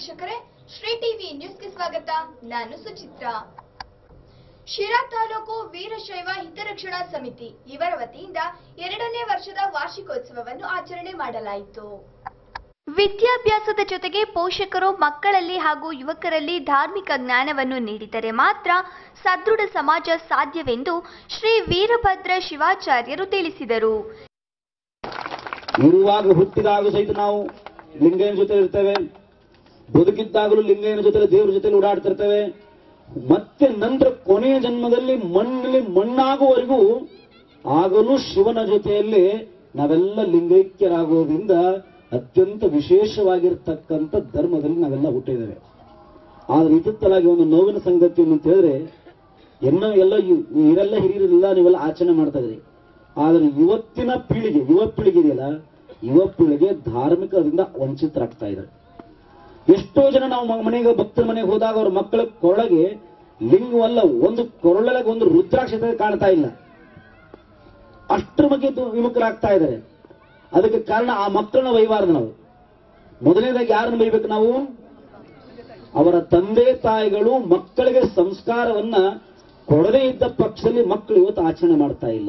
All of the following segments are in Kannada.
ವೀಕ್ಷಕರೇ ಶ್ರೀ ಟಿವಿ ನ್ಯೂಸ್ಗೆ ಸ್ವಾಗತ ನಾನು ಸುಚಿತ್ರಾ ಶಿರಾ ತಾಲೂಕು ವೀರಶೈವ ಹಿತರಕ್ಷಣಾ ಸಮಿತಿ ಇವರ ವತಿಯಿಂದ ಎರಡನೇ ವರ್ಷದ ವಾರ್ಷಿಕೋತ್ಸವವನ್ನು ಆಚರಣೆ ಮಾಡಲಾಯಿತು ವಿದ್ಯಾಭ್ಯಾಸದ ಜೊತೆಗೆ ಪೋಷಕರು ಮಕ್ಕಳಲ್ಲಿ ಹಾಗೂ ಯುವಕರಲ್ಲಿ ಧಾರ್ಮಿಕ ಜ್ಞಾನವನ್ನು ನೀಡಿದರೆ ಮಾತ್ರ ಸದೃಢ ಸಮಾಜ ಸಾಧ್ಯವೆಂದು ಶ್ರೀ ವೀರಭದ್ರ ಶಿವಾಚಾರ್ಯರು ತಿಳಿಸಿದರು ಇರುವಾಗ ಹುಟ್ಟಿದಾಗ ಸಹಿತ ನಾವು ಲಿಂಗಯ್ಯನ ಜೊತೆ ಇರ್ತೇವೆ ಬದುಕಿದ್ದಾಗಲೂ ಲಿಂಗಯ್ಯನ ಜೊತೆ ದೇವ್ರ ಜೊತೆ ಓಡಾಡ್ತಿರ್ತೇವೆ ಮತ್ತೆ ನಂತರ ಕೊನೆಯ ಜನ್ಮದಲ್ಲಿ ಮಣ್ಣಲ್ಲಿ ಮಣ್ಣಾಗುವವರೆಗೂ ಆಗಲೂ ಶಿವನ ಜೊತೆಯಲ್ಲಿ ನಾವೆಲ್ಲ ಲಿಂಗೈಕ್ಯರಾಗೋದ್ರಿಂದ ಅತ್ಯಂತ ವಿಶೇಷವಾಗಿರ್ತಕ್ಕಂಥ ಧರ್ಮದಲ್ಲಿ ನಾವೆಲ್ಲ ಹುಟ್ಟಿದ್ದೇವೆ ಆದ್ರೆ ಇತ್ತಿತ್ತಲಾಗಿ ಒಂದು ನೋವಿನ ಸಂಗತಿ ಏನು ಅಂತ ಹೇಳಿದ್ರೆ ಏನೋ ಎಲ್ಲ ಇವ್- ಇವರೆಲ್ಲ ಹಿರಿಯರೆಲ್ಲ ನೀವೆಲ್ಲ ಆಚರಣೆ ಮಾಡ್ತಾ ಇದ್ರಿ ಆದ್ರೆ ಇವತ್ತಿನ ಪೀಳಿಗೆ ಯುವ ಪೀಳಿಗೆ ಇದೆಯಲ್ಲ ಯುವ ಪೀಳಿಗೆ ಧಾರ್ಮಿಕದಿಂದ ವಂಚಿತರಾಗ್ತಾ ಇದ್ದಾರೆ ಎಷ್ಟೋ ಜನ ನಾವು ಮ- ಮನೆಗೆ ಭಕ್ತರ ಮನೆಗೆ ಹೋದಾಗ ಅವ್ರ ಮಕ್ಕಳ ಕೊರಳಗೆ ಲಿಂಗವಲ್ಲ ಒಂದು ಕೊರಳಗೆ ಒಂದು ರುದ್ರಾಕ್ಷತೆ ಕಾಣ್ತಾ ಇಲ್ಲ ಅಷ್ಟರ ಬಗ್ಗೆ ದು- ವಿಮುಖರಾಗ್ತಾ ಇದ್ದಾರೆ ಅದಕ್ಕೆ ಕಾರಣ ಆ ಮಕ್ಕಳನ್ನ ಬೈಬಾರ್ದು ನಾವು ಮೊದಲನೇದಾಗಿ ಯಾರನ್ನ ಬೈಬೇಕು ನಾವು ಅವರ ತಂದೆ ತಾಯಿಗಳು ಮಕ್ಕಳಿಗೆ ಸಂಸ್ಕಾರವನ್ನ ಕೊಡದೇ ಇದ್ದ ಪಕ್ಷದಲ್ಲಿ ಮಕ್ಕಳು ಇವತ್ತು ಆಚರಣೆ ಮಾಡ್ತಾ ಇಲ್ಲ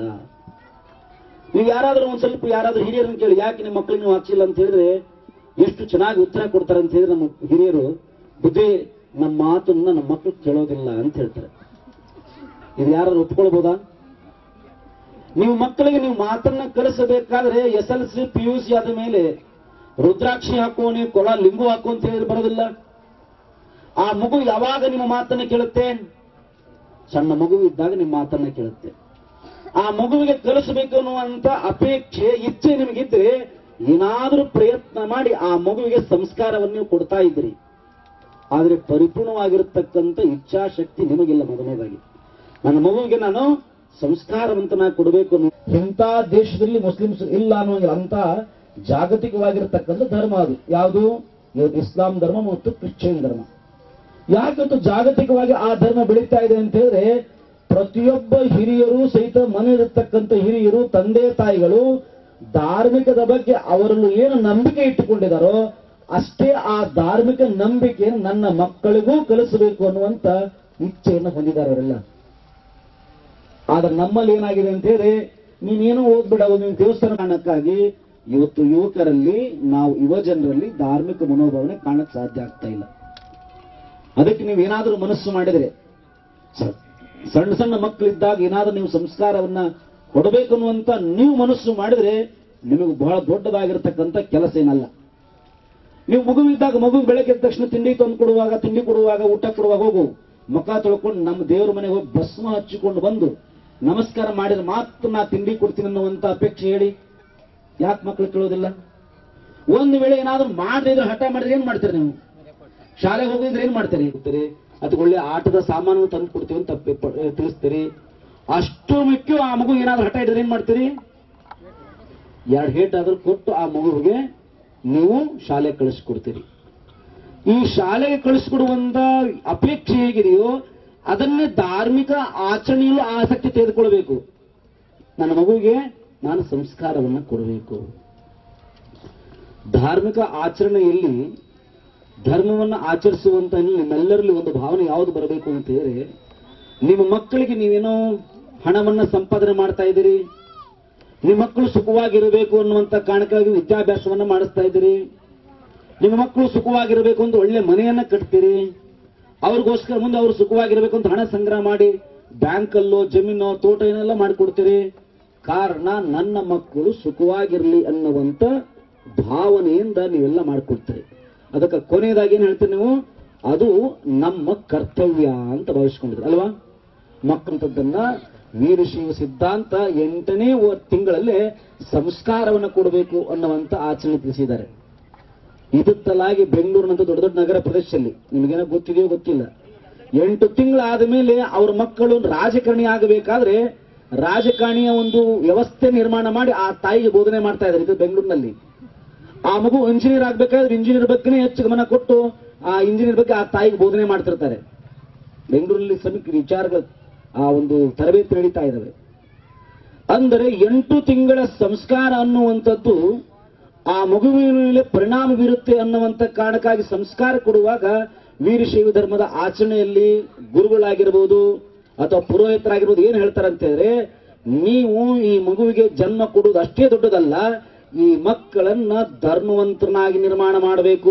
ನೀವು ಯಾರಾದ್ರೂ ಒಂದ್ ಸ್ವಲ್ಪ ಯಾರಾದ್ರೂ ಹಿರಿಯರನ್ನ ಕೇಳಿ ಯಾಕೆ ನಿಮ್ಮ ಮಕ್ಕಳಿಗೆ ನೀವು ಹಾಕ್ಸಿಲ್ಲ ಅಂತ ಹೇಳಿದ್ರೆ ಎಷ್ಟು ಚೆನ್ನಾಗಿ ಉತ್ತರ ಕೊಡ್ತಾರೆ ಅಂತ ಹೇಳಿದ್ರೆ ನಮ್ಮ ಹಿರಿಯರು ಬುದ್ಧಿ ನಮ್ಮ ಮಾತನ್ನ ನಮ್ಮ ಮಕ್ಕಳು ಕೇಳೋದಿಲ್ಲ ಅಂತ ಹೇಳ್ತಾರೆ ಇದು ಯಾರು ಒಪ್ಕೊಳ್ಬೋದಾ ನೀವು ಮಕ್ಕಳಿಗೆ ನೀವು ಮಾತನ್ನ ಕಲಿಸಬೇಕಾದ್ರೆ S L C P U C ಆದ ಮೇಲೆ ರುದ್ರಾಕ್ಷಿ ಹಾಕುವ ನೀವು ಕೊಳ ಲಿಂಗು ಹಾಕು ಅಂತ ಹೇಳಿ ಬರೋದಿಲ್ಲ ಆ ಮಗು ಯಾವಾಗ ನಿಮ್ಮ ಮಾತನ್ನ ಕೇಳುತ್ತೆ ಸಣ್ಣ ಮಗು ಇದ್ದಾಗ ನಿಮ್ಮ ಮಾತನ್ನ ಕೇಳುತ್ತೆ ಆ ಮಗುವಿಗೆ ಕಲಿಸಬೇಕು ಅನ್ನುವಂತ ಅಪೇಕ್ಷೆ ಇಚ್ಛೆ ನಿಮಗಿದ್ರೆ ಏನಾದ್ರೂ ಪ್ರಯತ್ನ ಮಾಡಿ ಆ ಮಗುವಿಗೆ ಸಂಸ್ಕಾರವನ್ನು ನೀವು ಕೊಡ್ತಾ ಇದ್ರಿ ಆದ್ರೆ ಪರಿಪೂರ್ಣವಾಗಿರತಕ್ಕಂಥ ಇಚ್ಛಾಶಕ್ತಿ ನಿಮಗಿಲ್ಲ ಮೊದಲನೇದಾಗಿ ನನ್ನ ಮಗುವಿಗೆ ನಾನು ಸಂಸ್ಕಾರವಂತನ ಕೊಡಬೇಕು ಅನ್ನೋ ಇಂಥ ದೇಶದಲ್ಲಿ ಮುಸ್ಲಿಮ್ಸ್ ಇಲ್ಲ ಅನ್ನೋ ಅಂತ ಜಾಗತಿಕವಾಗಿರತಕ್ಕಂಥ ಧರ್ಮ ಅದು ಯಾವುದು ಇವತ್ತು ಇಸ್ಲಾಂ ಧರ್ಮ ಮತ್ತು ಕ್ರಿಶ್ಚಿಯನ್ ಧರ್ಮ ಯಾಕಂತ ಜಾಗತಿಕವಾಗಿ ಆ ಧರ್ಮ ಬೆಳೀತಾ ಇದೆ ಅಂತ ಹೇಳಿದ್ರೆ ಪ್ರತಿಯೊಬ್ಬ ಹಿರಿಯರು ಸಹಿತ ಮನೆಯಲ್ಲಿರ್ತಕ್ಕಂಥ ಹಿರಿಯರು ತಂದೆ ತಾಯಿಗಳು ಧಾರ್ಮಿಕದ ಬಗ್ಗೆ ಅವರನ್ನು ಏನು ನಂಬಿಕೆ ಇಟ್ಟುಕೊಂಡಿದ್ದಾರೋ ಅಷ್ಟೇ ಆ ಧಾರ್ಮಿಕ ನಂಬಿಕೆಯನ್ನು ನನ್ನ ಮಕ್ಕಳಿಗೂ ಕಲಿಸಬೇಕು ಅನ್ನುವಂತ ಇಚ್ಛೆಯನ್ನು ಹೊಂದಿದ್ದಾರೆ ಅವರೆಲ್ಲ ಆದ್ರೆ ನಮ್ಮಲ್ಲಿ ಏನಾಗಿದೆ ಅಂತ ಹೇಳಿ ನೀನೇನು ಓದ್ಬೇಡ ಒಂದು ದೇವಸ್ಥಾನ ಕಾರಣಕ್ಕಾಗಿ ಇವತ್ತು ಯುವಕರಲ್ಲಿ ನಾವು ಯುವ ಜನರಲ್ಲಿ ಧಾರ್ಮಿಕ ಮನೋಭಾವನೆ ಕಾಣಕ್ ಸಾಧ್ಯ ಆಗ್ತಾ ಇಲ್ಲ ಅದಕ್ಕೆ ನೀವು ಏನಾದರೂ ಮನಸ್ಸು ಮಾಡಿದ್ರೆ ಸ- ಸಣ್ಣ ಸಣ್ಣ ಮಕ್ಕಳಿದ್ದಾಗ ಏನಾದ್ರೂ ನೀವು ಸಂಸ್ಕಾರವನ್ನ ಕೊಡಬೇಕು ಅನ್ನುವಂತ ನೀವು ಮನಸ್ಸು ಮಾಡಿದ್ರೆ ನಿಮಗೆ ಬಹಳ ದೊಡ್ಡದಾಗಿರ್ತಕ್ಕಂಥ ಕೆಲಸ ಏನಲ್ಲ ನೀವು ಮಗುವಿದ್ದಾಗ ಮಗು ಬೆಳಗ್ಗೆ ಎದ್ದ ತಕ್ಷಣ ತಿಂಡಿ ತಂದು ಕೊಡುವಾಗ ತಿಂಡಿ ಕೊಡುವಾಗ ಊಟ ಕೊಡುವಾಗ ಹೋಗು ಮುಖ ತೊಳ್ಕೊಂಡು ನಮ್ಮ ದೇವರ ಮನೆಗೆ ಹೋಗಿ ಭಸ್ಮ ಹಚ್ಚಿಕೊಂಡು ಬಂದು ನಮಸ್ಕಾರ ಮಾಡಿದ್ರೆ ಮಾತ್ರ ನಾ ತಿಂಡಿ ಕೊಡ್ತೀನಿ ಅನ್ನುವಂತ ಅಪೇಕ್ಷೆ ಹೇಳಿ ಯಾಕೆ ಮಕ್ಕಳು ಕೇಳೋದಿಲ್ಲ ಒಂದು ವೇಳೆ ಏನಾದ್ರೂ ಮಾಡದೇ ಇದ್ರೆ ಹಠ ಮಾಡಿದ್ರೆ ಏನ್ ಮಾಡ್ತೀರಿ ನೀವು ಶಾಲೆಗೆ ಹೋಗಿದ್ರೆ ಏನ್ ಮಾಡ್ತೀರಿ ಹೋಗ್ತೀರಿ ಅದಕ್ಕೆ ಒಳ್ಳೆ ಆಟದ ಸಾಮಾನು ತಂದು ಕೊಡ್ತೀವಿ ಅಂತ ಪೆ- ಪ- ತಿಳಿಸ್ತೀರಿ ಅಷ್ಟು ಮುಖ್ಯ ಆ ಮಗು ಏನಾದ್ರೂ ಹಠ ಹಿಡಿದ್ರೆ ಏನ್ ಮಾಡ್ತೀರಿ ಎರಡು ಹೇಟ್ ಆದ್ರೂ ಕೊಟ್ಟು ಆ ಮಗುವಿಗೆ ನೀವು ಶಾಲೆ ಕಳಿಸ್ಕೊಡ್ತೀರಿ ಈ ಶಾಲೆಗೆ ಕಳಿಸ್ಕೊಡುವಂತ ಅಪೇಕ್ಷೆ ಹೇಗಿದೆಯೋ ಅದನ್ನೇ ಧಾರ್ಮಿಕ ಆಚರಣೆಯಲ್ಲೂ ಆಸಕ್ತಿ ತೆಗೆದುಕೊಳ್ಬೇಕು ನನ್ನ ಮಗುವಿಗೆ ನಾನು ಸಂಸ್ಕಾರವನ್ನ ಕೊಡಬೇಕು ಧಾರ್ಮಿಕ ಆಚರಣೆಯಲ್ಲಿ ಧರ್ಮವನ್ನು ಆಚರಿಸುವಂತ ನಿಮ್ಮೆಲ್ಲರಲ್ಲಿ ಒಂದು ಭಾವನೆ ಯಾವುದು ಬರಬೇಕು ಅಂತ ಹೇಳಿದ್ರೆ ನಿಮ್ಮ ಮಕ್ಕಳಿಗೆ ನೀವೇನೋ ಹಣವನ್ನ ಸಂಪಾದನೆ ಮಾಡ್ತಾ ಇದ್ದೀರಿ ನಿಮ್ಮ ಮಕ್ಕಳು ಸುಖವಾಗಿರಬೇಕು ಅನ್ನುವಂತ ಕಾರಣಕ್ಕಾಗಿ ವಿದ್ಯಾಭ್ಯಾಸವನ್ನ ಮಾಡಿಸ್ತಾ ಇದ್ದೀರಿ ನಿಮ್ಮ ಮಕ್ಕಳು ಸುಖವಾಗಿರಬೇಕು ಅಂತ ಒಳ್ಳೆ ಮನೆಯನ್ನ ಕಟ್ತೀರಿ ಅವ್ರಿಗೋಸ್ಕರ ಮುಂದೆ ಅವರು ಸುಖವಾಗಿರಬೇಕು ಅಂತ ಹಣ ಸಂಗ್ರಹ ಮಾಡಿ ಬ್ಯಾಂಕಲ್ಲೋ ಜಮೀನೋ ತೋಟ ಏನೆಲ್ಲ ಮಾಡಿಕೊಡ್ತೀರಿ ಕಾರಣ ನನ್ನ ಮಕ್ಕಳು ಸುಖವಾಗಿರ್ಲಿ ಅನ್ನುವಂತ ಭಾವನೆಯಿಂದ ನೀವೆಲ್ಲ ಮಾಡ್ಕೊಡ್ತೀರಿ ಅದಕ್ಕೆ ಕೊನೆಯದಾಗಿ ಏನ್ ಹೇಳ್ತೀರಿ ನೀವು ಅದು ನಮ್ಮ ಕರ್ತವ್ಯ ಅಂತ ಭಾವಿಸ್ಕೊಂಡಿದ್ರಿ ಅಲ್ವಾ ಮಕ್ಕಳಂತದ್ದನ್ನ ವೀರಶೈವ ಸಿದ್ಧಾಂತ ಎಂಟನೇ ವ- ತಿಂಗಳಲ್ಲೇ ಸಂಸ್ಕಾರವನ್ನು ಕೊಡಬೇಕು ಅನ್ನುವಂತ ಆಚರಣೆ ತಿಳಿಸಿದ್ದಾರೆ ಇದುತ್ತಲಾಗಿ ಬೆಂಗಳೂರಿನಂತ ದೊಡ್ಡ ದೊಡ್ಡ ನಗರ ಪ್ರದೇಶದಲ್ಲಿ ನಿಮಗೇನೋ ಗೊತ್ತಿದೆಯೋ ಗೊತ್ತಿಲ್ಲ ಎಂಟು ತಿಂಗಳಾದ ಮೇಲೆ ಅವ್ರ ಮಕ್ಕಳು ರಾಜಕಾರಣಿ ಆಗಬೇಕಾದ್ರೆ ರಾಜಕಾರಣಿಯ ಒಂದು ವ್ಯವಸ್ಥೆ ನಿರ್ಮಾಣ ಮಾಡಿ ಆ ತಾಯಿಗೆ ಬೋಧನೆ ಮಾಡ್ತಾ ಇದ್ದಾರೆ ಇದು ಬೆಂಗಳೂರಿನಲ್ಲಿ ಆ ಮಗು ಇಂಜಿನಿಯರ್ ಆಗ್ಬೇಕಾದ್ರೆ ಇಂಜಿನಿಯರ್ ಬಗ್ಗೆನೇ ಹೆಚ್ಚು ಗಮನ ಕೊಟ್ಟು ಆ ಇಂಜಿನಿಯರ್ ಬಗ್ಗೆ ಆ ತಾಯಿಗೆ ಬೋಧನೆ ಮಾಡ್ತಿರ್ತಾರೆ ಬೆಂಗಳೂರಲ್ಲಿ ಸಮೀಪ ವಿಚಾರಗಳು ಆ ಒಂದು ತರಬೇತಿ ನಡೀತಾ ಇದ್ದಾವೆ ಅಂದರೆ ಎಂಟು ತಿಂಗಳ ಸಂಸ್ಕಾರ ಅನ್ನುವಂಥದ್ದು ಆ ಮಗುವಿನ ಮೇಲೆ ಪರಿಣಾಮ ಬೀರುತ್ತೆ ಅನ್ನುವಂತ ಕಾರಣಕ್ಕಾಗಿ ಸಂಸ್ಕಾರ ಕೊಡುವಾಗ ವೀರಶೈವ ಧರ್ಮದ ಆಚರಣೆಯಲ್ಲಿ ಗುರುಗಳಾಗಿರ್ಬೋದು ಅಥವಾ ಪುರೋಹಿತರಾಗಿರ್ಬೋದು ಏನ್ ಹೇಳ್ತಾರೆ ಅಂತ ಹೇಳಿದ್ರೆ ನೀವು ಈ ಮಗುವಿಗೆ ಜನ್ಮ ಕೊಡುವುದು ಅಷ್ಟೇ ದೊಡ್ಡದಲ್ಲ ಈ ಮಕ್ಕಳನ್ನ ಧರ್ಮವಂತರನ್ನಾಗಿ ನಿರ್ಮಾಣ ಮಾಡಬೇಕು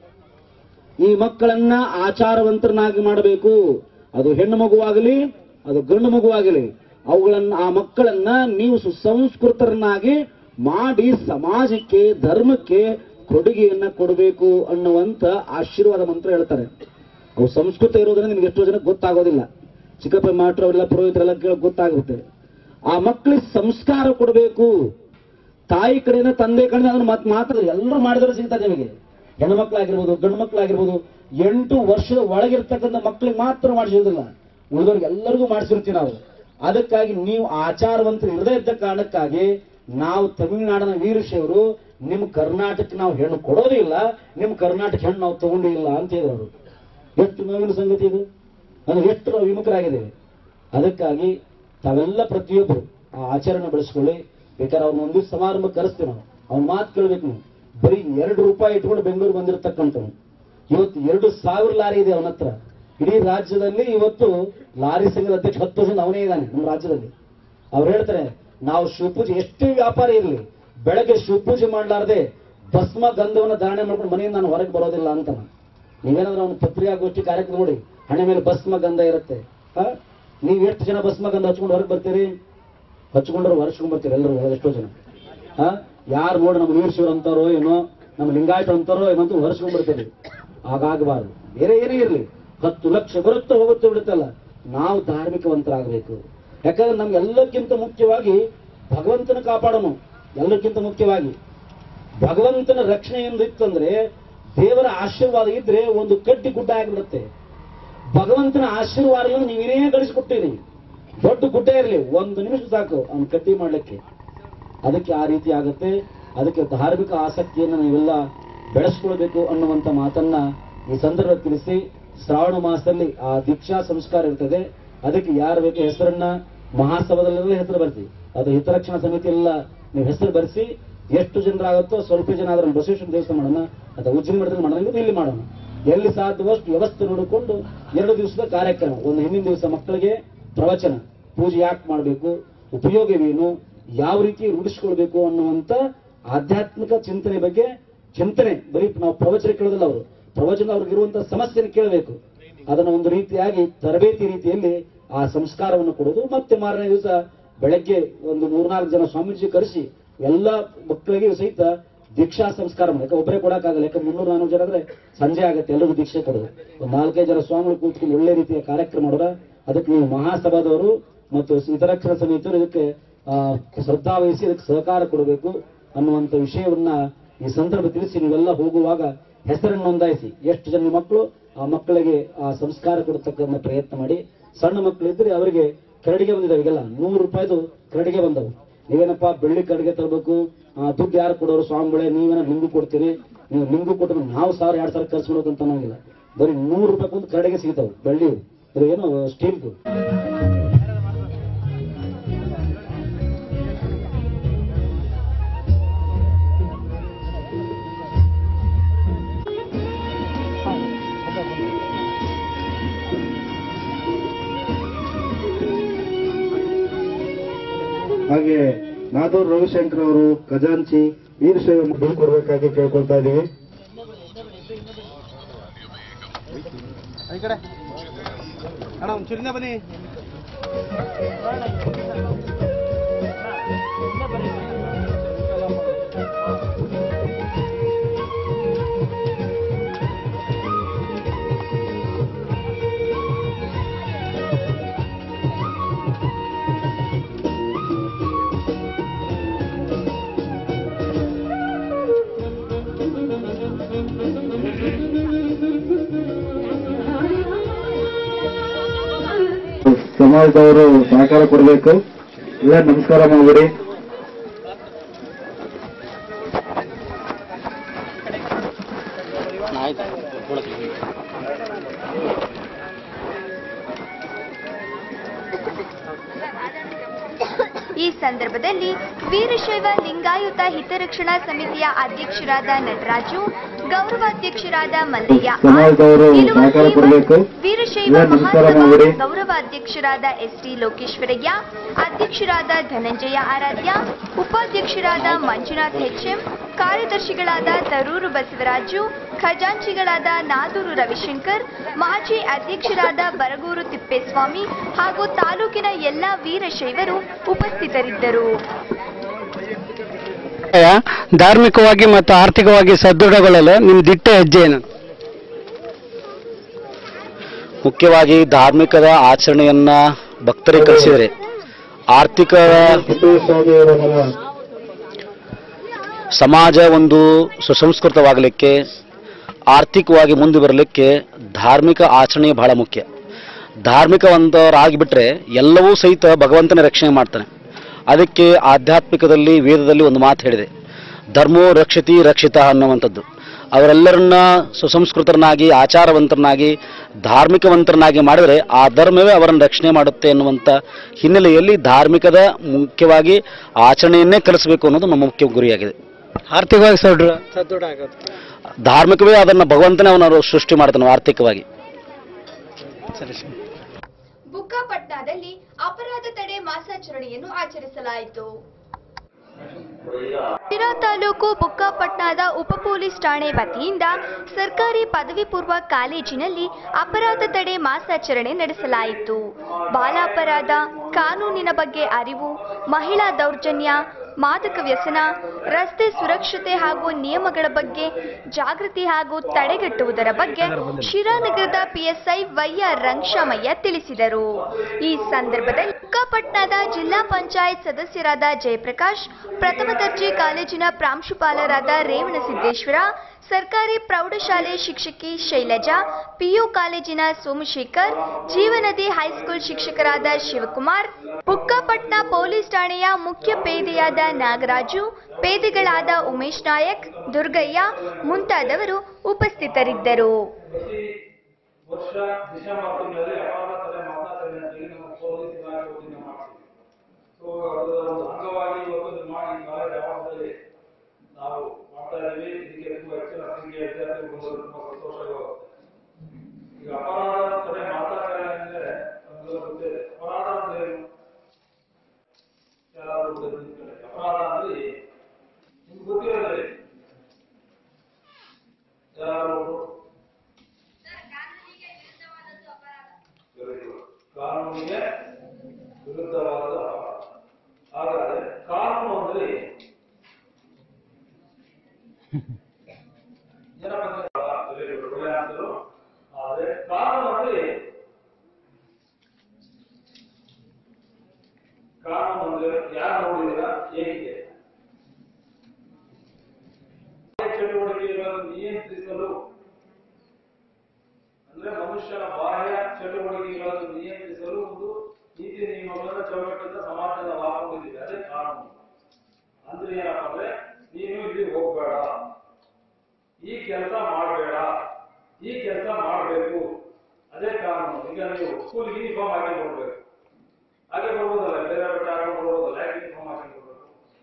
ಈ ಮಕ್ಕಳನ್ನ ಆಚಾರವಂತರನ್ನಾಗಿ ಮಾಡಬೇಕು ಅದು ಹೆಣ್ಣು ಮಗುವಾಗಲಿ ಅದು ಗಂಡು ಮಗುವಾಗಲಿ ಅವುಗಳನ್ನ ಆ ಮಕ್ಕಳನ್ನ ನೀವು ಸುಸಂಸ್ಕೃತರನ್ನಾಗಿ ಮಾಡಿ ಸಮಾಜಕ್ಕೆ ಧರ್ಮಕ್ಕೆ ಕೊಡುಗೆಯನ್ನ ಕೊಡಬೇಕು ಅನ್ನುವಂತ ಆಶೀರ್ವಾದ ಮಂತ್ರ ಹೇಳ್ತಾರೆ ಅವು ಸಂಸ್ಕೃತ ಇರೋದ್ರಿಂದ ನಿಮ್ಗೆ ಎಷ್ಟೋ ಜನ ಗೊತ್ತಾಗೋದಿಲ್ಲ ಚಿಕ್ಕಪ್ಪ ಮಾಟ್ರು ಅವರೆಲ್ಲ ಪುರೋಹಿತರೆಲ್ಲ ಕೇಳಿ ಗೊತ್ತಾಗುತ್ತೆ ಆ ಮಕ್ಕಳಿಗೆ ಸಂಸ್ಕಾರ ಕೊಡಬೇಕು ತಾಯಿ ಕಡೆಯಿಂದ ತಂದೆ ಕಡೆಯಿಂದ ಅದನ್ನ ಮಾತ್ ಮಾತ್ರ ಎಲ್ಲರೂ ಮಾಡಿದ್ರೆ ಸಿಗ್ತದೆ ನಿಮಗೆ ಹೆಣ್ಣು ಮಕ್ಕಳಾಗಿರ್ಬೋದು ಗಂಡು ಮಕ್ಕಳಾಗಿರ್ಬೋದು ಎಂಟು ವರ್ಷದ ಒಳಗಿರ್ತಕ್ಕಂಥ ಮಕ್ಕಳಿಗೆ ಮಾತ್ರ ಮಾಡಿಸೋದಿಲ್ಲ ಉಳಿದವ್ರಿಗೆ ಎಲ್ಲರಿಗೂ ಮಾಡಿಸಿರ್ತೀವಿ ನಾವು ಅದಕ್ಕಾಗಿ ನೀವು ಆಚಾರವಂತರು ಇರದೇ ಇದ್ದ ಕಾರಣಕ್ಕಾಗಿ ನಾವು ತಮಿಳುನಾಡಿನ ವೀರಶೈವರು ನಿಮ್ ಕರ್ನಾಟಕ ನಾವು ಹೆಣ್ಣು ಕೊಡೋದೇ ಇಲ್ಲ ನಿಮ್ ಕರ್ನಾಟಕ ಹೆಣ್ಣು ನಾವು ತಗೊಂಡೇ ಇಲ್ಲ ಅಂತ ಹೇಳಿದ್ರು ಅವರು ಎಷ್ಟು ನೋವಿನ ಸಂಗತಿ ಇದು ಅಂದ್ರೆ ಎಷ್ಟು ನಾವು ವಿಮುಖರಾಗಿದ್ದೇವೆ ಅದಕ್ಕಾಗಿ ತಾವೆಲ್ಲ ಪ್ರತಿಯೊಬ್ಬರು ಆ ಆಚರಣೆ ಬೆಳೆಸ್ಕೊಳ್ಳಿ ಬೇಕಾದ್ರೆ ಅವ್ರನ್ನ ಒಂದು ಸಮಾರಂಭ ಕರೆಸ್ತೀವಿ ನಾವು ಅವ್ನ ಮಾತು ಕೇಳ್ಬೇಕು ನೀವು ಬರೀ ಎರಡು ರೂಪಾಯಿ ಇಟ್ಕೊಂಡು ಬೆಂಗಳೂರು ಬಂದಿರತಕ್ಕಂಥವ್ನು ಇವತ್ತು ಎರಡು ಸಾವಿರ ಲಾರಿ ಇದೆ ಅವನ ಹತ್ರ ಇಡೀ ರಾಜ್ಯದಲ್ಲಿ ಇವತ್ತು ಲಾರಿ ಸಂಘದ ಅಧ್ಯಕ್ಷ ಹತ್ತು ವರ್ಷದಿಂದ ಅವನೇ ಇದ್ದಾನೆ ನಮ್ಮ ರಾಜ್ಯದಲ್ಲಿ ಅವ್ರು ಹೇಳ್ತಾರೆ ನಾವು ಶಿವಪೂಜೆ ಎಷ್ಟೇ ವ್ಯಾಪಾರ ಇರಲಿ ಬೆಳಗ್ಗೆ ಶಿವಪೂಜೆ ಮಾಡಲಾರ್ದೆ ಭಸ್ಮ ಗಂಧವನ್ನ ಧಾರಣೆ ಮಾಡ್ಕೊಂಡು ಮನೆಯಿಂದ ನಾನು ಹೊರಗೆ ಬರೋದಿಲ್ಲ ಅಂತ ನೀವೇನಾದ್ರೂ ಅವನು ಪತ್ರಿಕಾಗೋಷ್ಠಿ ಕಾರ್ಯಕ್ರಮ ನೋಡಿ ಹಣೆ ಮೇಲೆ ಭಸ್ಮ ಗಂಧ ಇರುತ್ತೆ ಆ? ನೀವ್ ಎಷ್ಟು ಜನ ಭಸ್ಮ ಗಂಧ ಹಚ್ಕೊಂಡು ಹೊರಗೆ ಬರ್ತೀರಿ ಹಚ್ಕೊಂಡ್ರೆ ಹೊರಸ್ಕೊಂಡ್ ಬರ್ತೀರಿ ಎಲ್ಲರೂ ಎಷ್ಟೋ ಜನ ಆ ಯಾರು ನೋಡಿ ನಮ್ಮ ವೀರಶಿವರು ಅಂತಾರೋ ಏನೋ ನಮ್ಮ ಲಿಂಗಾಯತ ಅಂತಾರೋ ಏನೋ ಅಂತ ಹೊರಸ್ಕೊಂಡ್ ಬರ್ತೀರಿ ಹಾಗಾಗಬಾರ್ದು ಬೇರೆ ಏನೇ ಇರಲಿ ಹತ್ತು ಲಕ್ಷ ಬರುತ್ತೆ ಹೋಗುತ್ತೆ ಬಿಡುತ್ತಲ್ಲ ನಾವು ಧಾರ್ಮಿಕವಂತರಾಗಬೇಕು ಯಾಕಂದ್ರೆ ನಮ್ಗೆ ಎಲ್ಲಕ್ಕಿಂತ ಮುಖ್ಯವಾಗಿ ಭಗವಂತನ ಕಾಪಾಡೋನು ಎಲ್ಲಕ್ಕಿಂತ ಮುಖ್ಯವಾಗಿ ಭಗವಂತನ ರಕ್ಷಣೆ ಎಂದು ಇತ್ತಂದ್ರೆ ದೇವರ ಆಶೀರ್ವಾದ ಇದ್ರೆ ಒಂದು ಕಡ್ಡಿ ಗುಡ್ಡ ಆಗಿಬಿಡುತ್ತೆ ಭಗವಂತನ ಆಶೀರ್ವಾದ ನೀವೇನೇ ಗಳಿಸ್ಕೊಟ್ಟಿರಿ ದೊಡ್ಡ ಗುಡ್ಡ ಇರಲಿ ಒಂದು ನಿಮಿಷ ಸಾಕು ಅವ್ನು ಕಡ್ಡಿ ಮಾಡ್ಲಿಕ್ಕೆ ಅದಕ್ಕೆ ಆ ರೀತಿ ಆಗುತ್ತೆ ಅದಕ್ಕೆ ಧಾರ್ಮಿಕ ಆಸಕ್ತಿಯನ್ನು ನೀವೆಲ್ಲ ಬೆಳೆಸ್ಕೊಳ್ಬೇಕು ಅನ್ನುವಂತ ಮಾತನ್ನ ಈ ಸಂದರ್ಭ ತಿಳಿಸಿ ಶ್ರಾವಣ ಮಾಸದಲ್ಲಿ ಆ ದೀಕ್ಷಾ ಸಂಸ್ಕಾರ ಇರ್ತದೆ ಅದಕ್ಕೆ ಯಾರು ಬೇಕು ಹೆಸರನ್ನ ಮಹಾಸಭಾದಲ್ಲೆಲ್ಲ ಹೆಸರು ಬರ್ತಿ ಅದು ಹಿತರಕ್ಷಣಾ ಸಮಿತಿ ಎಲ್ಲ ನೀವು ಹೆಸರು ಬರೆಸಿ ಎಷ್ಟು ಜನರಾಗುತ್ತೋ ಸ್ವಲ್ಪ ಜನ ಆದ್ರೆ ಬಸವೇಶ್ವರ ದೇವಸ್ಥಾನ ಮಾಡೋಣ ಅಥವಾ ಉಜ್ಜಿನ ಮಠದಲ್ಲಿ ಮಾಡೋಣ ಇಲ್ಲದ್ರೆ ಇಲ್ಲಿ ಮಾಡೋಣ ಎಲ್ಲಿ ಸಾಧ್ಯವಷ್ಟು ವ್ಯವಸ್ಥೆ ನೋಡಿಕೊಂಡು ಎರಡು ದಿವಸದ ಕಾರ್ಯಕ್ರಮ ಒಂದು ಹಿಂದಿನ ದಿವಸ ಮಕ್ಕಳಿಗೆ ಪ್ರವಚನ ಪೂಜೆ ಯಾಕೆ ಮಾಡಬೇಕು ಉಪಯೋಗವೇನು ಯಾವ ರೀತಿ ರೂಢಿಸ್ಕೊಳ್ಬೇಕು ಅನ್ನುವಂತ ಆಧ್ಯಾತ್ಮಿಕ ಚಿಂತನೆ ಬಗ್ಗೆ ಚಿಂತನೆ ಬರೀ ನಾವು ಪ್ರವಚನ ಕೇಳೋದಿಲ್ಲ ಅವರು ಪ್ರವಚನ ಅವ್ರಿಗಿರುವಂತಹ ಸಮಸ್ಯೆನ ಕೇಳಬೇಕು ಅದನ್ನ ಒಂದು ರೀತಿಯಾಗಿ ತರಬೇತಿ ರೀತಿಯಲ್ಲಿ ಆ ಸಂಸ್ಕಾರವನ್ನು ಕೊಡೋದು ಮತ್ತೆ ಮಾರನೇ ದಿವಸ ಬೆಳಗ್ಗೆ ಒಂದು ಮೂರ್ನಾಲ್ಕು ಜನ ಸ್ವಾಮೀಜಿ ಕರೆಸಿ ಎಲ್ಲ ಮಕ್ಕಳಿಗೆ ಸಹಿತ ದೀಕ್ಷಾ ಸಂಸ್ಕಾರ ಮಾಡಿ ಯಾಕೆ ಒಬ್ಬರೇ ಕೊಡಕ್ಕಾಗಲ್ಲ ಯಾಕಂದ್ರೆ ಮುನ್ನೂರು ನಾನೂರು ಜನ ಆದ್ರೆ ಸಂಜೆ ಆಗುತ್ತೆ ಎಲ್ಲರಿಗೂ ದೀಕ್ಷೆ ಕೊಡೋದು ಒಂದು ನಾಲ್ಕೈದು ಜನ ಸ್ವಾಮಿಗಳು ಕೂತ್ಕೊಂಡು ಒಳ್ಳೆ ರೀತಿಯ ಕಾರ್ಯಕ್ರಮ ಮಾಡೋರ ಅದಕ್ಕೆ ನೀವು ಮಹಾಸಭಾದವರು ಮತ್ತು ಹಿತರಕ್ಷಣಾ ಸಮಿತಿಯವರು ಇದಕ್ಕೆ ಆ, ಶ್ರದ್ಧಾ ವಹಿಸಿ ಇದಕ್ಕೆ ಸಹಕಾರ ಕೊಡಬೇಕು ಅನ್ನುವಂಥ ವಿಷಯವನ್ನ ಈ ಸಂದರ್ಭ ತಿಳಿಸಿ ನೀವೆಲ್ಲ ಹೋಗುವಾಗ ಹೆಸರನ್ನು ನೋಂದಾಯಿಸಿ ಎಷ್ಟು ಜನ ಮಕ್ಕಳು ಆ ಮಕ್ಕಳಿಗೆ ಆ ಸಂಸ್ಕಾರ ಕೊಡತಕ್ಕಂಥ ಪ್ರಯತ್ನ ಮಾಡಿ ಸಣ್ಣ ಮಕ್ಕಳು ಇದ್ರೆ ಅವರಿಗೆ ಕರಡಿಗೆ ಬಂದಿದ್ದಾವೆ ಈಗೆಲ್ಲ ನೂರು ರೂಪಾಯಿದು ಕರಡಿಗೆ ಬಂದವು ನೀವೇನಪ್ಪ ಬೆಳ್ಳಿ ಕರಡಿಗೆ ತರಬೇಕು ದುಡ್ಡು ಯಾರು ಕೊಡೋರು ಸ್ವಾಮಿಗಳೇ ನೀವೇನ ಲಿಂಗು ಕೊಡ್ತೀರಿ ನೀವು ಲಿಂಗು ಕೊಟ್ಟರೆ ನಾವು ಸಾವಿರ ಎರಡ್ ಸಾವಿರ ಖರ್ಚು ಅಂತ ಅನ್ನೋಂಗಿಲ್ಲ ಬರೀ ನೂರು ರೂಪಾಯಿ ಒಂದು ಕರಡಿಗೆ ಸಿಗ್ತಾವೆ ಬೆಳ್ಳಿ ಇದು ಏನು ಸ್ಟೀಲ್ದು ಹಾಗೆ ನಾದೂರ್ ರವಿಶಂಕರ್ ಅವರು ಖಜಾಂಚಿ ವೀರಶೈವ ಬೀಳ್ಕೊಡ್ಬೇಕಾಗಿ ಕೇಳ್ಕೊಳ್ತಾ ಇದೀವಿ ಈ ಕಡೆ ಅಣ್ಣ ಒಂಚೂರಿಂದ ಬನ್ನಿ ಸಮಾಜದವರು ಸಹಕಾರ ಕೊಡಬೇಕು ಇಲ್ಲ ನಮಸ್ಕಾರ ಮಾಡ್ಬಿಡಿ ಈ ಸಂದರ್ಭದಲ್ಲಿ ವೀರಶೈವ ಲಿಂಗಾಯುತ ಹಿತರಕ್ಷಣಾ ಸಮಿತಿಯ ಅಧ್ಯಕ್ಷರಾದ ನಟರಾಜು ಗೌರವಾಧ್ಯಕ್ಷರಾದ ಮಲ್ಲಯ್ಯ ಆರ್, ಸಮಾಜದವರು ನಿಲುವ ಸಹಕಾರ ಶ್ರೀಮಂತ್, ಕೊಡಬೇಕು. ವೀರಶೈವ ಇಲ್ಲ, ನಮಸ್ಕಾರ ಮಹಾಸಭಾ ಮಾಡಿ. ಗೌರವಾಧ್ಯಕ್ಷರಾದ ಎಸ್ ಟಿ ಲೋಕೇಶ್ವರಯ್ಯ ಅಧ್ಯಕ್ಷರಾದ ಧನಂಜಯ ಆರಾಧ್ಯ ಉಪಾಧ್ಯಕ್ಷರಾದ ಮಂಜುನಾಥ್ ಎಚ್ಎಂ ಕಾರ್ಯದರ್ಶಿಗಳಾದ ತರೂರು ಬಸವರಾಜು ಖಜಾಂಚಿಗಳಾದ ನಾದೂರು ರವಿಶಂಕರ್ ಮಾಜಿ ಅಧ್ಯಕ್ಷರಾದ ಬರಗೂರು ತಿಪ್ಪೇಸ್ವಾಮಿ ಹಾಗೂ ತಾಲೂಕಿನ ಎಲ್ಲ ವೀರಶೈವರು ಉಪಸ್ಥಿತರಿದ್ದರು ಧಾರ್ಮಿಕವಾಗಿ ಮತ್ತು ಆರ್ಥಿಕವಾಗಿ ಸದೃಢಗೊಳ್ಳಲು ನಿಮ್ಮ ದಿಟ್ಟ ಹೆಜ್ಜೆ ಏನು ಮುಖ್ಯವಾಗಿ ಧಾರ್ಮಿಕದ ಆಚರಣೆಯನ್ನ ಭಕ್ತರಿಗೆ ಕಲಿಸಿದರೆ ಆರ್ಥಿಕ ತಿಪ್ಪೇಸ್ವಾಮಿಯವರ ಮಗ ಸಮಾಜ ಒಂದು ಸುಸಂಸ್ಕೃತವಾಗಲಿಕ್ಕೆ ಆರ್ಥಿಕವಾಗಿ ಮುಂದೆ ಬರಲಿಕ್ಕೆ ಧಾರ್ಮಿಕ ಆಚರಣೆ ಬಹಳ ಮುಖ್ಯ ಧಾರ್ಮಿಕವಂತರಾಗಿಬಿಟ್ರೆ ಎಲ್ಲವೂ ಸಹಿತ ಭಗವಂತನ ರಕ್ಷಣೆ ಮಾಡ್ತಾನೆ ಅದಕ್ಕೆ ಆಧ್ಯಾತ್ಮಿಕದಲ್ಲಿ ವೇದದಲ್ಲಿ ಒಂದು ಮಾತು ಹೇಳಿದೆ ಧರ್ಮೋ ರಕ್ಷತಿ ರಕ್ಷಿತ ಅನ್ನುವಂಥದ್ದು ಅವರೆಲ್ಲರನ್ನ ಸುಸಂಸ್ಕೃತರನ್ನಾಗಿ ಆಚಾರವಂತರನ್ನಾಗಿ ಧಾರ್ಮಿಕವಂತರನ್ನಾಗಿ ಮಾಡಿದರೆ ಆ ಧರ್ಮವೇ ಅವರನ್ನು ರಕ್ಷಣೆ ಮಾಡುತ್ತೆ ಎನ್ನುವಂಥ ಹಿನ್ನೆಲೆಯಲ್ಲಿ ಧಾರ್ಮಿಕದ ಮುಖ್ಯವಾಗಿ ಆಚರಣೆಯನ್ನೇ ಕಲಿಸಬೇಕು ಅನ್ನೋದು ನಮ್ಮ ಮುಖ್ಯ ಗುರಿಯಾಗಿದೆ ಆರ್ಥಿಕವಾಗಿ ಸದೃಢ ಸದೃಢ ಆಗೋದು ಧಾರ್ಮಿಕವೇ ಅದನ್ನು ಭಗವಂತನೇ ಅವನು ಸೃಷ್ಟಿ ಮಾಡ್ತಾನೆ ಆರ್ಥಿಕವಾಗಿ ಸರಿ ಸರಿ ಬುಕ್ಕಾಪಟ್ನಾದಲ್ಲಿ ಅಪರಾಧ ತಡೆ ಮಾಸಾಚರಣೆಯನ್ನು ಆಚರಿಸಲಾಯಿತು ಶಿರಾ ತಾಲೂಕು ಬುಕ್ಕಾಪಟ್ನಾದ ಉಪ ಪೊಲೀಸ್ ಠಾಣೆ ವತಿಯಿಂದ ಸರ್ಕಾರಿ ಪದವಿ ಪೂರ್ವ ಕಾಲೇಜಿನಲ್ಲಿ ಅಪರಾಧ ತಡೆ ಮಾಸಾಚರಣೆ ನಡೆಸಲಾಯಿತು ಬಾಲಾಪರಾಧ ಕಾನೂನಿನ ಬಗ್ಗೆ ಅರಿವು ಮಹಿಳಾ ದೌರ್ಜನ್ಯ ಮಾದಕ ವ್ಯಸನ ರಸ್ತೆ ಸುರಕ್ಷತೆ ಹಾಗೂ ನಿಯಮಗಳ ಬಗ್ಗೆ ಜಾಗೃತಿ ಹಾಗೂ ತಡೆಗಟ್ಟುವುದರ ಬಗ್ಗೆ ಶಿರಾನಗರದ ಪಿಎಸ್ಐ ವೈಆರ್ ರಂಗಶಾಮಯ್ಯ ತಿಳಿಸಿದರು ಈ ಸಂದರ್ಭದಲ್ಲಿ ಬುಕ್ಕಾಪಟ್ನದ ಜಿಲ್ಲಾ ಪಂಚಾಯತ್ ಸದಸ್ಯರಾದ ಜಯಪ್ರಕಾಶ್ ಪ್ರಥಮ ದರ್ಜೆ ಕಾಲೇಜಿನ ಪ್ರಾಂಶುಪಾಲರಾದ ರೇವಣಸಿದ್ದೇಶ್ವರ ಸರ್ಕಾರಿ ಪ್ರೌಢಶಾಲೆ ಶಿಕ್ಷಕಿ ಶೈಲಜಾ ಪಿಯು ಕಾಲೇಜಿನ ಸೋಮಶೇಖರ್ ಜೀವನದಿ ಹೈಸ್ಕೂಲ್ ಶಿಕ್ಷಕರಾದ ಶಿವಕುಮಾರ್ ಬುಕ್ಕಾಪಟ್ನ ಪೊಲೀಸ್ ಠಾಣೆಯ ಮುಖ್ಯ ಪೇದೆಯಾದ ನಾಗರಾಜು ಪೇದೆಗಳಾದ ಉಮೇಶ್ ನಾಯಕ್ ದುರ್ಗಯ್ಯ ಮುಂತಾದವರು ಉಪಸ್ಥಿತರಿದ್ದರು ವರ್ಷ ಡಿಸೆಂಬರ್ ತಿಂಗಳಲ್ಲಿ ಅಪರಾಧ ತಡೆ ಮಾಸಾಚರಣೆ ಅಂತೇಳಿ ನಮ್ಮ ಪೊಲೀಸ್ ಇಲಾಖೆ ವತಿಯಿಂದ ಮಾಡ್ತೀವಿ ಸೊ ಅದರ ಒಂದು ಅಂಗವಾಗಿ ಇವತ್ತು ಇದು ಮಾಡಿ ಈ ಕಾಲೇಜ್ ಆವರಣದಲ್ಲಿ ನಾವು ಮಾಡ್ತಾ ಇದ್ದೀವಿ ಇದಕ್ಕೆ ತುಂಬಾ ಹೆಚ್ಚಿನ ಸಂಖ್ಯೆಯ ವಿದ್ಯಾರ್ಥಿಗಳು ಬಂದವರು ತುಂಬಾ ಸಂತೋಷವಾಗುತ್ತೆ ಈಗ ಅಪರಾಧ ತಡೆ ಮಾಸಾಚರಣೆ ಅಂದ್ರೆ ನಮಗೆಲ್ಲ ಗೊತ್ತಿದೆ ಅಪರಾಧ ಅಂದ್ರೆ ಏನು ಯಾರಾದ್ರೂ ಗೊತ್ತಿರ್ತಾರೆ. ಅಪರಾಧ ಅಂದ್ರೆ ನಿಮ್ಗೆ ಗೊತ್ತಿರೋದ್ರೆ ಯಾರು ಕಾನೂನಿಗೆ ವಿರುದ್ಧವಾದ ಅಪರಾಧ ಹಾಗಾದ್ರೆ ಕಾನೂನು ಅಂದ್ರೆ ಏನು? ಏನಪ್ಪ ಅಂದ್ರೆ very good, ಒಳ್ಳೆ answer. ಆದ್ರೆ ಕಾನೂನು ಅಂದ್ರೆ ಏನು? ಕಾನೂನು ಅಂದ್ರೆ ಯಾರು ನೋಡಿದಿರ ಹೇಗಿದೆ ಚಟುವಟಿಕೆಗಳನ್ನು ನಿಯಂತ್ರಿಸಲು ಅಂದ್ರೆ ಮನುಷ್ಯನ ಬಾಹ್ಯ ಚಟುವಟಿಕೆಗಳನ್ನು ನಿಯಂತ್ರಿಸಲು ಒಂದು ನೀತಿ ನಿಯಮಗಳನ್ನು ಚೌಕಟ್ಟಿಂದ ಸಮಾಜದ ಹಾಕೊಂಡಿದೆ ಅದೇ ಕಾನೂನು ಅಂದ್ರೆ ಏನಪ್ಪ ಅಂದ್ರೆ ನೀನು ಇಲ್ಲಿ ಹೋಗ್ಬೇಡ ಈ ಕೆಲಸ ಮಾಡಬೇಡ ಈ ಕೆಲಸ ಮಾಡಬೇಕು ಅದೇ ಕಾನೂನು ಈಗ ನೀವು ಸ್ಕೂಲ್ ಯೂನಿಫಾರ್ಮ್ ಹಾಕಿ ಕೊಡ್ಬೇಕು ಹಾಗೆ ಬರ್ಬೋದಲ್ಲ ಬೇರೆ ಬಟ್ಟೆ ಹಾಕೊಂಡು ಬರ್ಬೋದಲ್ಲ ಯಾಕೆ ಯೂನಿಫಾರ್ಮ್ ಹಾಕಿ ಕೊಡ್ಬೇಕು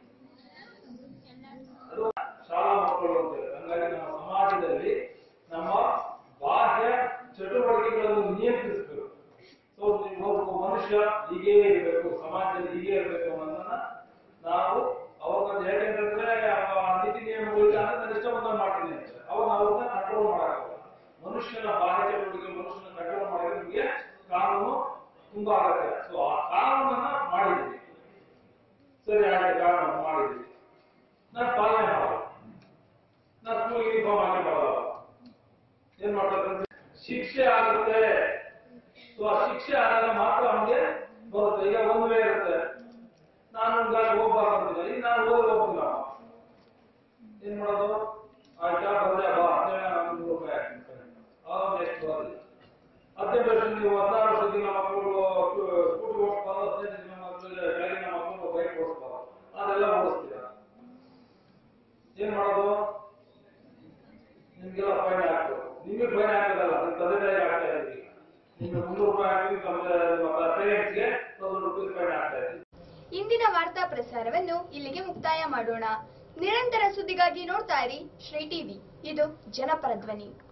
ಅದು ಶಾಲಾ ಮಕ್ಕಳು ಅಂತೇಳಿ ಹಂಗಾಗಿ ನಮ್ಮ ಸಮಾಜದಲ್ಲಿ ನಮ್ಮ ಬಾಹ್ಯ ಚಟುವಟಿಕೆಗಳನ್ನು ನಿಯಂತ್ರಿಸಬೇಕು ಸೊ ಒಬ್ಬ ಮನುಷ್ಯ ಹೀಗೆ ಇರಬೇಕು ಸಮಾಜದಲ್ಲಿ ಹೀಗೆ ಇರಬೇಕು ಅನ್ನೋದನ್ನ ನಾವು ಅವಾಗ ಯಾಕೆಂತಂದ್ರೆ ಆ ನೀತಿ ನಿಯಮಗಳಿಗೆ ಅಂದ್ರೆ ನಾನು ಇಷ್ಟ ಬಂದ ಮಾಡ್ತೀನಿ ಅಂತ ಅವಾಗ ಅವ್ರನ್ನ ಕಂಟ್ರೋಲ್ ಮಾಡಕ್ಕಾಗಲ್ಲ ಮನುಷ್ಯನ ಬಾಹ್ಯ ಚಟುವಟಿಕೆ ಮನುಷ್ಯನ ಕಂಟ್ರೋಲ್ ಮಾಡಿದ್ರೆ ನಿಮಗೆ ಕಾನೂನು ತುಂಬಾ ಅಗತ್ಯ ಸೊ ಆ ಕಾನೂನನ್ನ ಮಾಡಿದ್ವಿ ಸರಿ ಆಯ್ತು ಕಾನೂನು ಮಾಡಿದ್ವಿ ನಾನು ಪಾಲನೆ ಮಾಡಲ್ಲ ನಾನು ಸ್ಕೂಲ್ ಯೂನಿಫಾರ್ಮ್ ಹಾಕಿ ಮಾಡಲ್ಲ ಏನ್ ಮಾಡ್ತಾರೆ ಶಿಕ್ಷೆ ಆಗುತ್ತೆ ಸೊ ಆ ಶಿಕ್ಷೆ ಆದಾಗ ಮಾತ್ರ ಅವನಿಗೆ ಬರುತ್ತೆ ಈಗ ಒಂದು ವೇ ಇರುತ್ತೆ ನಾನು ಒಂದು ಗಾಡಿ ಹೋಗ್ಬಾರ್ದು ಅಂತಿಲ್ಲ ಈಗ ನಾನು ಓದಿ ಹೋಗ್ತಿಲ್ಲ ಏನ್ ಮಾಡೋದು ಆಯ್ತಾ ಬಂದ್ರೆ ಬಾ ಹದಿನೇಳು ನಾನು ನೂರು ರೂಪಾಯಿ ಹಾಕ್ತೀನಿ ಅವಾಗ ನೆಕ್ಸ್ಟ್ ಬರೋದಿಲ್ಲ ಹದಿನೆಂಟು ವರ್ಷ ನೀವು ಹದಿನಾರು ವರ್ಷದಿಂದ ಮಕ್ಕಳು ಸ್ಕೂಟಿ ಓಡಿಸ್ಬಾರ್ದು ಹದಿನೈದು ದಿನ ಮಕ್ಕಳಿಗೆ ಕೆಳಗಿನ ಮಕ್ಕಳು ಬೈಕ್ ಓಡಿಸ್ಬಾರ್ದು ಅದೆಲ್ಲ ಓಡಿಸ್ತೀರಾ ಏನ್ ಮಾಡೋದು ನಿಮ್ಗೆಲ್ಲ ಫೈನ್ ಹಾಕ್ಬೇಕು ನಿಮಗೆ ಫೈನ್ ಹಾಕೋದಲ್ಲ ನಿಮ್ಮ ತಂದೆ ತಾಯಿಗೆ ಹಾಕ್ತಾ ಇದ್ದೀವಿ ನಿಮ್ಗೆ ಮುನ್ನೂರು ರೂಪಾಯಿ ಹಾಕಿ ತಮ್ಮ ನಿಮ್ಮ ಪೇರೆಂಟ್ಸ್ಗೆ ತೌಸಂಡ್ ರುಪೀಸ್ ಫೈನ್ ಹಾಕ್ತಾ ಇದ್ದೀವಿ ಇಂದಿನ ವಾರ್ತಾ ಪ್ರಸಾರವನ್ನು ಇಲ್ಲಿಗೆ ಮುಕ್ತಾಯ ಮಾಡೋಣ ನಿರಂತರ ಸುದ್ದಿಗಾಗಿ ನೋಡ್ತಾ ಇರಿ ಶ್ರೀ ಟಿವಿ ಇದು ಜನಪರ ಧ್ವನಿ